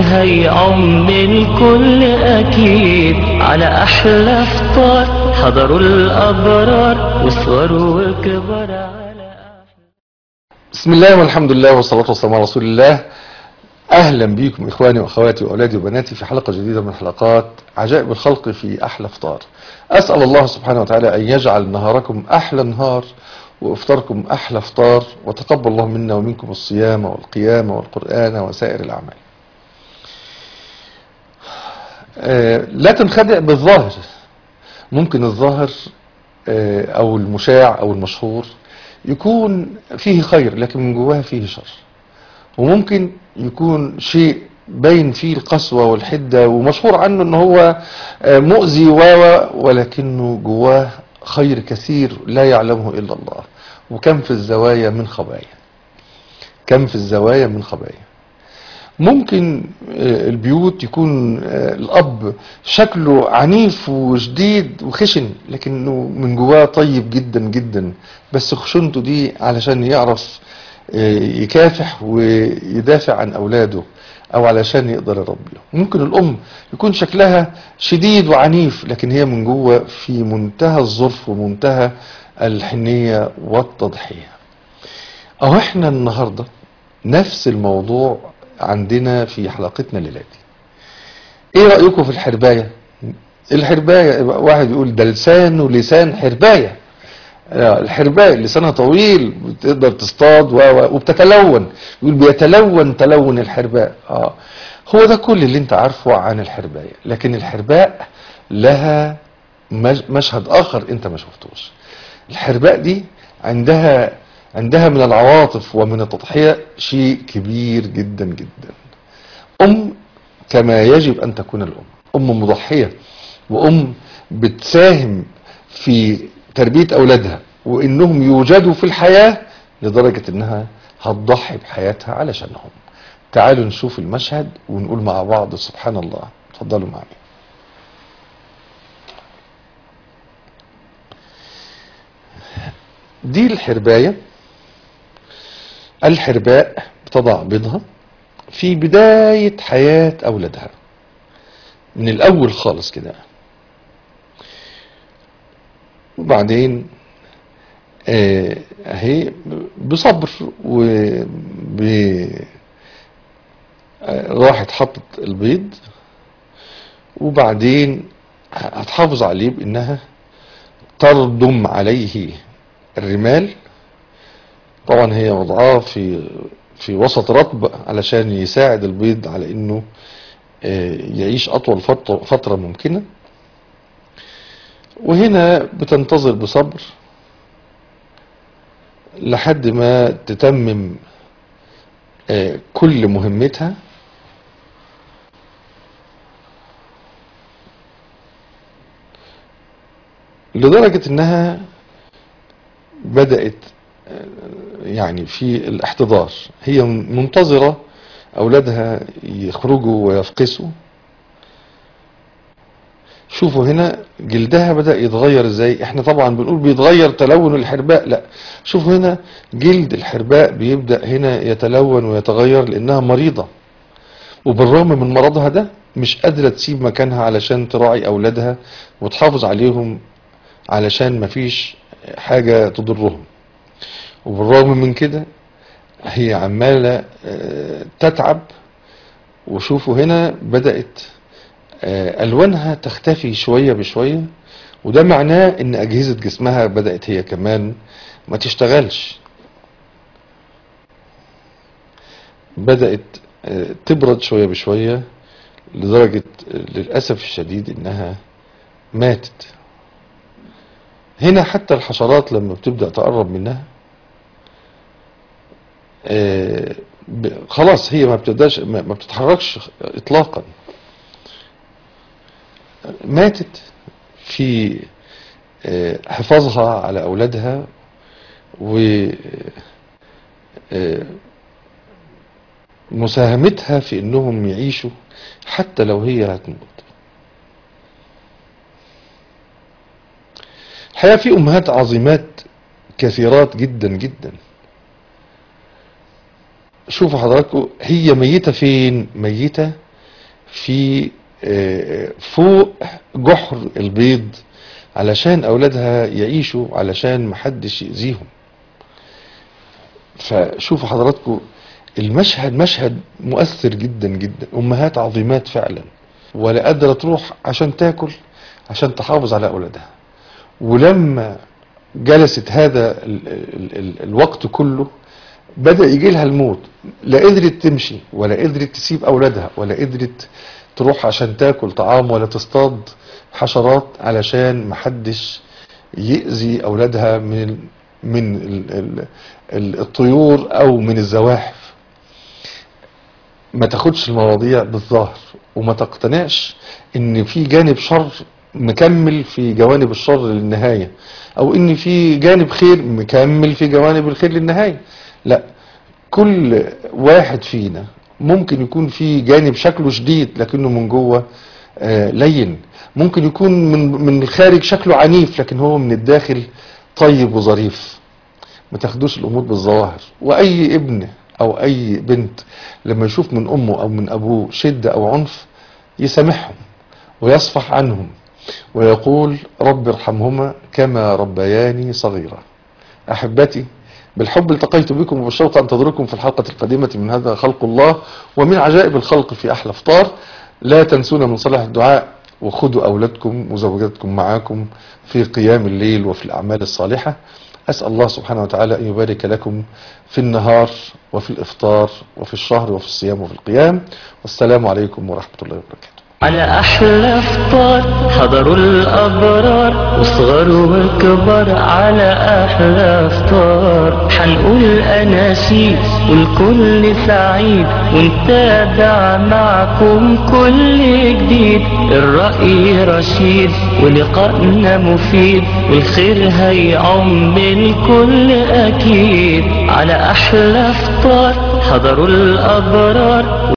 هيعم الكل أكيد على أحلى فطار حضروا الأبرار وصغروا وكبار على أحلى بسم الله والحمد لله والصلاة والسلام على رسول الله أهلا بكم إخواني وأخواتي وأولادي وبناتي في حلقة جديدة من حلقات عجائب الخلق في أحلى فطار أسأل الله سبحانه وتعالى أن يجعل نهاركم أحلى نهار وإفطاركم أحلى فطار وتقبل الله منا ومنكم الصيام والقيام والقرآن وسائر الأعمال آه، لا تنخدع بالظاهر ممكن الظاهر آه، أو المشاع أو المشهور يكون فيه خير لكن من جواه فيه شر وممكن يكون شيء باين فيه القسوة والحدة ومشهور عنه ان هو آه، مؤذي و ولكنه جواه خير كثير لا يعلمه الا الله وكم في الزوايا من خبايا كم في الزوايا من خبايا ممكن آه، البيوت يكون آه، الاب شكله عنيف وشديد وخشن لكنه من جواه طيب جدا جدا بس خشونته دي علشان يعرف آه، يكافح ويدافع عن اولاده او علشان يقدر يربيهم ممكن الام يكون شكلها شديد وعنيف لكن هي من جوه في منتهى الظرف ومنتهى الحنيه والتضحيه اهو احنا النهارده نفس الموضوع عندنا في حلقتنا الليله دي ايه رايكم في الحربايه الحربايه يبقى واحد يقول ده لسانه لسان حربايه آه، الحرباية لسانها طويل بتقدر تصطاد و- و- وبتتلون يقول بيتلون تلون الحرباء اه هو ده كل اللي انت عارفه عن الحرباية لكن الحرباء لها مج- مشهد اخر انت ما شفتوش الحرباء دي عندها عندها من العواطف ومن التضحية شيء كبير جدا جدا ام كما يجب ان تكون الام ام مضحية وام بتساهم في تربية اولادها وانهم يوجدوا في الحياة لدرجة انها هتضحي بحياتها علشانهم تعالوا نشوف المشهد ونقول مع بعض سبحان الله اتفضلوا معي دي الحرباية الحرباء بتضع بيضها في بداية حياة أولادها من الأول خالص كده وبعدين آه، اهي بصبر و ب آه، راحت حطت البيض وبعدين هتحافظ عليه بانها تردم عليه الرمال طبعا هي وضعاه في في وسط رطب علشان يساعد البيض على انه آه، يعيش اطول فترة فترة ممكنة وهنا بتنتظر بصبر لحد ما تتمم آه، كل مهمتها لدرجة انها بدأت آه، يعني في الاحتضار هي منتظرة اولادها يخرجوا ويفقسوا شوفوا هنا جلدها بدأ يتغير ازاي احنا طبعا بنقول بيتغير تلون الحرباء لا شوفوا هنا جلد الحرباء بيبدأ هنا يتلون ويتغير لانها مريضة وبالرغم من مرضها ده مش قادرة تسيب مكانها علشان تراعي اولادها وتحافظ عليهم علشان مفيش حاجة تضرهم وبالرغم من كده هي عمالة آه، تتعب وشوفوا هنا بدأت آه، ألوانها تختفي شوية بشوية وده معناه إن أجهزة جسمها بدأت هي كمان ما تشتغلش بدأت آه، تبرد شوية بشوية لدرجة آه، للأسف الشديد إنها ماتت هنا حتى الحشرات لما بتبدأ تقرب منها آه، ب- خلاص هي ما بتبداش ما ما بتتحركش اطلاقا ماتت في آه، حفاظها على اولادها و آه، مساهمتها في انهم يعيشوا حتى لو هي هتموت الحقيقة في امهات عظيمات كثيرات جدا جدا شوفوا حضراتكم هي ميتة فين ميتة في آه، فوق جحر البيض علشان اولادها يعيشوا علشان محدش يأذيهم فشوفوا حضراتكم المشهد مشهد مؤثر جدا جدا امهات عظيمات فعلا ولا قادره تروح عشان تاكل عشان تحافظ على اولادها ولما جلست هذا ال ال ال الوقت كله بدأ يجي لها الموت لا قدرت تمشي ولا قدرت تسيب اولادها ولا قدرت تروح عشان تاكل طعام ولا تصطاد حشرات علشان محدش يأذي اولادها من ال من ال ال ال الطيور او من الزواحف ما تاخدش المواضيع بالظاهر وما تقتنعش ان في جانب شر مكمل في جوانب الشر للنهاية او ان في جانب خير مكمل في جوانب الخير للنهاية لا كل واحد فينا ممكن يكون في جانب شكله شديد لكنه من جوه آه، لين ممكن يكون من من الخارج شكله عنيف لكن هو من الداخل طيب وظريف ما تاخدوش الامور بالظواهر واي ابن او اي بنت لما يشوف من امه او من ابوه شدة او عنف يسامحهم ويصفح عنهم ويقول رب ارحمهما كما ربياني صغيرا احبتي بالحب التقيت بكم وبالشوق انتظركم في الحلقة القادمة من هذا خلق الله ومن عجائب الخلق في احلى فطار لا تنسونا من صلاح الدعاء وخذوا اولادكم وزوجاتكم معاكم في قيام الليل وفي الاعمال الصالحة أسأل الله سبحانه وتعالى أن يبارك لكم في النهار وفي الإفطار وفي الشهر وفي الصيام وفي القيام والسلام عليكم ورحمة الله وبركاته على أحلى فطار حضروا الأبرار وصغر وكبر على أحلى فطار حنقول أناشيد والكل سعيد ونتابع معكم كل جديد الرأي رشيد ولقائنا مفيد والخير هيعم الكل أكيد على أحلى فطار حضروا الأبرار